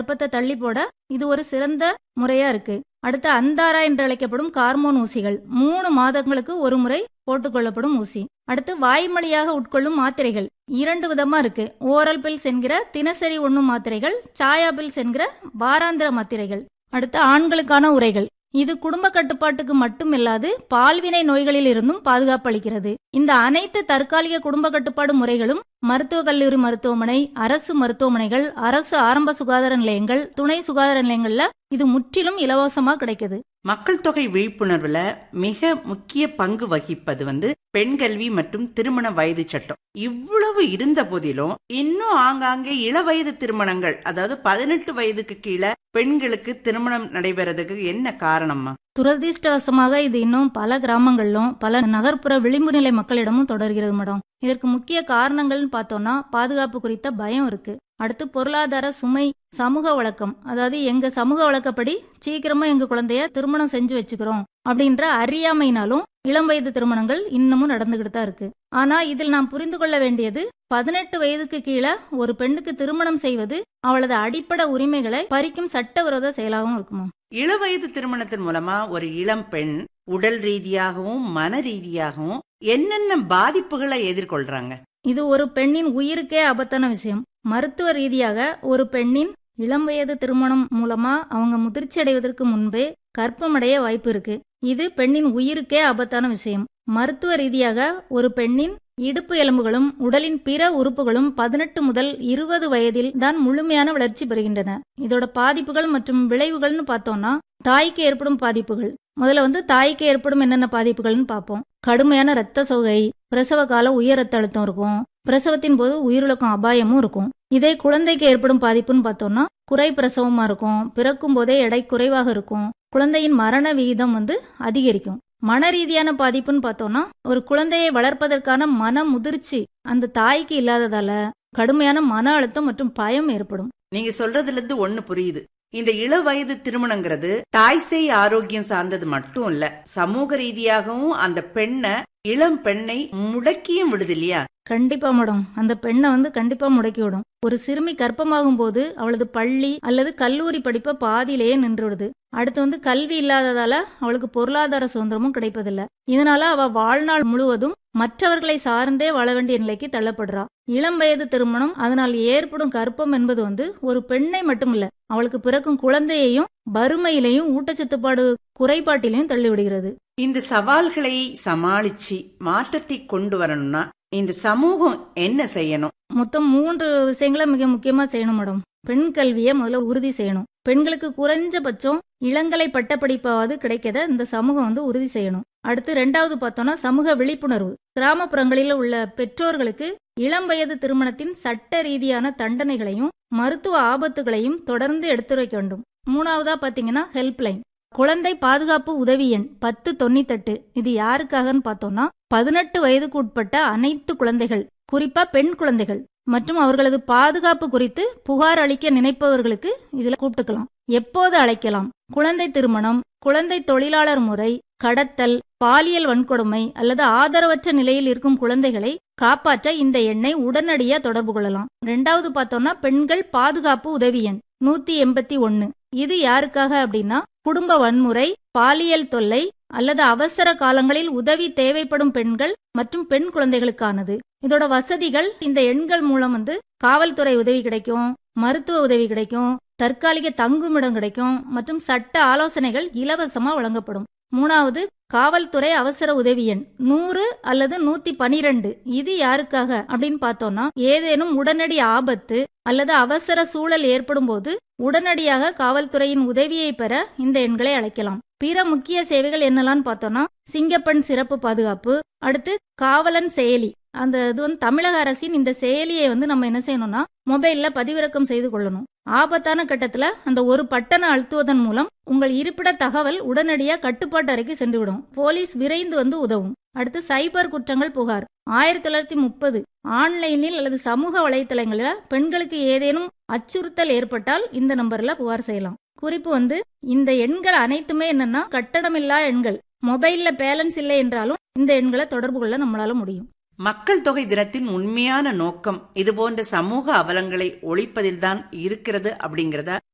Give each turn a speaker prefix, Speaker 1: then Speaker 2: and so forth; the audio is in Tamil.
Speaker 1: கர்ப்பத்தை தள்ளி போட இது ஒரு சிறந்த முறையா இருக்கு அடுத்து அந்தாரா என்று அழைக்கப்படும் கார்மோன் ஊசிகள் மூணு மாதங்களுக்கு ஒரு முறை போட்டுக்கொள்ளப்படும் ஊசி அடுத்து வாய்மொழியாக உட்கொள்ளும் மாத்திரைகள் இரண்டு விதமா இருக்கு ஓரல் பில்ஸ் என்கிற தினசரி உண்ணும் மாத்திரைகள் சாயா பில்ஸ் என்கிற வாராந்திர மாத்திரைகள் அடுத்து ஆண்களுக்கான உரைகள் இது குடும்ப கட்டுப்பாட்டுக்கு மட்டுமில்லாது பால்வினை நோய்களில் இருந்தும் பாதுகாப்பு அளிக்கிறது இந்த அனைத்து தற்காலிக குடும்ப கட்டுப்பாடு முறைகளும் மருத்துவக் கல்லூரி மருத்துவமனை அரசு மருத்துவமனைகள் அரசு ஆரம்ப சுகாதார நிலையங்கள் துணை சுகாதார நிலையங்கள்ல இது முற்றிலும் இலவசமா கிடைக்குது
Speaker 2: மக்கள் தொகை விழிப்புணர்வுல மிக முக்கிய பங்கு வகிப்பது வந்து பெண் கல்வி மற்றும் திருமண வயது சட்டம் இவ்வளவு இருந்த போதிலும் இன்னும் ஆங்காங்கே இளவயது திருமணங்கள் அதாவது பதினெட்டு வயதுக்கு கீழே பெண்களுக்கு திருமணம் நடைபெறதுக்கு என்ன காரணமா
Speaker 1: துரதிர்ஷ்டவசமாக இது இன்னும் பல கிராமங்களிலும் பல நகர்ப்புற விளிம்பு நிலை மக்களிடமும் தொடர்கிறது மேடம் இதற்கு முக்கிய காரணங்கள்னு பார்த்தோம்னா பாதுகாப்பு குறித்த பயம் இருக்கு அடுத்து பொருளாதார சுமை சமூக வழக்கம் அதாவது எங்க சமூக வழக்கப்படி சீக்கிரமா எங்க குழந்தைய திருமணம் செஞ்சு வச்சுக்கிறோம் அப்படின்ற அறியாமையினாலும் இளம் வயது திருமணங்கள் இன்னமும் நடந்துகிட்டு தான் இருக்கு ஆனா இதில் நாம் புரிந்து கொள்ள வேண்டியது பதினெட்டு வயதுக்கு கீழே ஒரு பெண்ணுக்கு திருமணம் செய்வது அவளது அடிப்படை உரிமைகளை பறிக்கும் சட்டவிரோத செயலாகவும் இருக்குமா
Speaker 2: இளவயது திருமணத்தின் மூலமா ஒரு இளம் பெண் உடல் ரீதியாகவும் மன ரீதியாகவும் என்னென்ன பாதிப்புகளை எதிர்கொள்றாங்க
Speaker 1: இது ஒரு பெண்ணின் உயிருக்கே ஆபத்தான விஷயம் மருத்துவ ரீதியாக ஒரு பெண்ணின் இளம் வயது திருமணம் மூலமா அவங்க முதிர்ச்சி அடைவதற்கு முன்பே கர்ப்பமடைய வாய்ப்பு இருக்கு இது பெண்ணின் உயிருக்கே ஆபத்தான விஷயம் மருத்துவ ரீதியாக ஒரு பெண்ணின் இடுப்பு எலும்புகளும் உடலின் பிற உறுப்புகளும் பதினெட்டு முதல் இருபது வயதில் தான் முழுமையான வளர்ச்சி பெறுகின்றன இதோட பாதிப்புகள் மற்றும் விளைவுகள்னு பார்த்தோம்னா தாய்க்கு ஏற்படும் பாதிப்புகள் முதல்ல வந்து தாய்க்கு ஏற்படும் என்னென்ன பாதிப்புகள்னு பார்ப்போம் கடுமையான இரத்த சோகை பிரசவ கால உயர் ரத்த அழுத்தம் இருக்கும் பிரசவத்தின் போது உயிரிழக்கும் அபாயமும் இருக்கும் இதே குழந்தைக்கு ஏற்படும் பாதிப்புன்னு பார்த்தோம்னா குறை பிரசவமா இருக்கும் பிறக்கும் போதே எடை குறைவாக இருக்கும் குழந்தையின் மரண விகிதம் வந்து அதிகரிக்கும் மன ரீதியான பாதிப்புன்னு பார்த்தோம்னா ஒரு குழந்தையை வளர்ப்பதற்கான மன முதிர்ச்சி அந்த தாய்க்கு இல்லாததால கடுமையான மன அழுத்தம் மற்றும் பயம் ஏற்படும்
Speaker 2: நீங்க சொல்றதுல இருந்து ஒண்ணு புரியுது இந்த இள வயது திருமணங்கிறது தாய் சேய் ஆரோக்கியம் சார்ந்தது மட்டும் இல்ல சமூக ரீதியாகவும் அந்த பெண்ணை இளம் பெண்ணை முடக்கியும் விடுது இல்லையா
Speaker 1: கண்டிப்பா மேடம் அந்த பெண்ணை வந்து கண்டிப்பா முடக்கி விடும் ஒரு சிறுமி கர்ப்பமாகும் போது அவளது பள்ளி அல்லது கல்லூரி படிப்பை பாதியிலேயே நின்றுவிடுது அடுத்து வந்து கல்வி இல்லாததால அவளுக்கு பொருளாதார சுதந்திரமும் கிடைப்பதில்ல இதனால அவ வாழ்நாள் முழுவதும் மற்றவர்களை சார்ந்தே வாழ வேண்டிய நிலைக்கு தள்ளப்படுறா இளம் வயது திருமணம் அதனால் ஏற்படும் கர்ப்பம் என்பது வந்து ஒரு பெண்ணை மட்டுமில்ல அவளுக்கு பிறக்கும் குழந்தையையும் வறுமையிலையும் ஊட்டச்சத்துப்பாடு குறைபாட்டிலையும் தள்ளிவிடுகிறது
Speaker 2: இந்த சவால்களை சமாளிச்சு மாற்றத்தை கொண்டு வரணும்னா இந்த சமூகம் என்ன செய்யணும்
Speaker 1: மொத்தம் மூன்று விஷயங்களை மிக முக்கியமா செய்யணும் மேடம் பெண் கல்வியை முதல்ல உறுதி செய்யணும் பெண்களுக்கு குறைஞ்சபட்சம் இளங்கலை பட்டப்படிப்பாவது கிடைக்கத இந்த சமூகம் வந்து உறுதி செய்யணும் அடுத்து ரெண்டாவது பார்த்தோம்னா சமூக விழிப்புணர்வு கிராமப்புறங்களில் உள்ள பெற்றோர்களுக்கு இளம் வயது திருமணத்தின் சட்ட ரீதியான தண்டனைகளையும் மருத்துவ ஆபத்துகளையும் தொடர்ந்து எடுத்துரைக்க வேண்டும் மூணாவதா பாத்தீங்கன்னா ஹெல்ப்லைன் குழந்தை பாதுகாப்பு உதவி எண் பத்து தொண்ணூத்தெட்டு இது யாருக்காகன்னு பார்த்தோம்னா பதினெட்டு வயதுக்கு உட்பட்ட அனைத்து குழந்தைகள் குறிப்பா பெண் குழந்தைகள் மற்றும் அவர்களது பாதுகாப்பு குறித்து புகார் அளிக்க நினைப்பவர்களுக்கு இதுல கூப்பிட்டுக்கலாம் எப்போது அழைக்கலாம் குழந்தை திருமணம் குழந்தை தொழிலாளர் முறை கடத்தல் பாலியல் வன்கொடுமை அல்லது ஆதரவற்ற நிலையில் இருக்கும் குழந்தைகளை காப்பாற்ற இந்த எண்ணை உடனடியா தொடர்பு கொள்ளலாம் ரெண்டாவது பார்த்தோம்னா பெண்கள் பாதுகாப்பு உதவி எண் நூத்தி எண்பத்தி ஒன்னு இது யாருக்காக அப்படின்னா குடும்ப வன்முறை பாலியல் தொல்லை அல்லது அவசர காலங்களில் உதவி தேவைப்படும் பெண்கள் மற்றும் பெண் குழந்தைகளுக்கானது இதோட வசதிகள் இந்த எண்கள் மூலம் வந்து காவல்துறை உதவி கிடைக்கும் மருத்துவ உதவி கிடைக்கும் தற்காலிக தங்குமிடம் கிடைக்கும் மற்றும் சட்ட ஆலோசனைகள் இலவசமா வழங்கப்படும் மூணாவது காவல்துறை அவசர உதவி எண் நூறு அல்லது நூத்தி பனிரெண்டு இது யாருக்காக அப்படின்னு பார்த்தோம்னா ஏதேனும் உடனடி ஆபத்து அல்லது அவசர சூழல் ஏற்படும் போது உடனடியாக காவல்துறையின் உதவியை பெற இந்த எண்களை அழைக்கலாம் பிற முக்கிய சேவைகள் என்னெல்லாம் பார்த்தோம்னா சிங்கப்பெண் சிறப்பு பாதுகாப்பு அடுத்து காவலன் செயலி அந்த இது வந்து தமிழக அரசின் இந்த செயலியை வந்து நம்ம என்ன செய்யணும்னா மொபைல்ல பதிவிறக்கம் செய்து கொள்ளணும் ஆபத்தான கட்டத்துல அந்த ஒரு பட்டனை அழுத்துவதன் மூலம் உங்கள் இருப்பிட தகவல் உடனடியா கட்டுப்பாட்டு அறைக்கு சென்றுவிடும் போலீஸ் விரைந்து வந்து உதவும் அடுத்து சைபர் குற்றங்கள் புகார் ஆயிரத்தி தொள்ளாயிரத்தி முப்பது ஆன்லைனில் அல்லது சமூக வலைத்தளங்களில் பெண்களுக்கு ஏதேனும் அச்சுறுத்தல் ஏற்பட்டால் இந்த நம்பர்ல புகார் செய்யலாம் குறிப்பு வந்து இந்த எண்கள் அனைத்துமே என்னன்னா கட்டணமில்லா எண்கள் மொபைல்ல பேலன்ஸ் இல்லை என்றாலும் இந்த எண்களை தொடர்பு கொள்ள நம்மளால முடியும்
Speaker 2: மக்கள் தொகை தினத்தின் உண்மையான நோக்கம் இது போன்ற சமூக அவலங்களை ஒழிப்பதில்தான் இருக்கிறது அப்படிங்கறத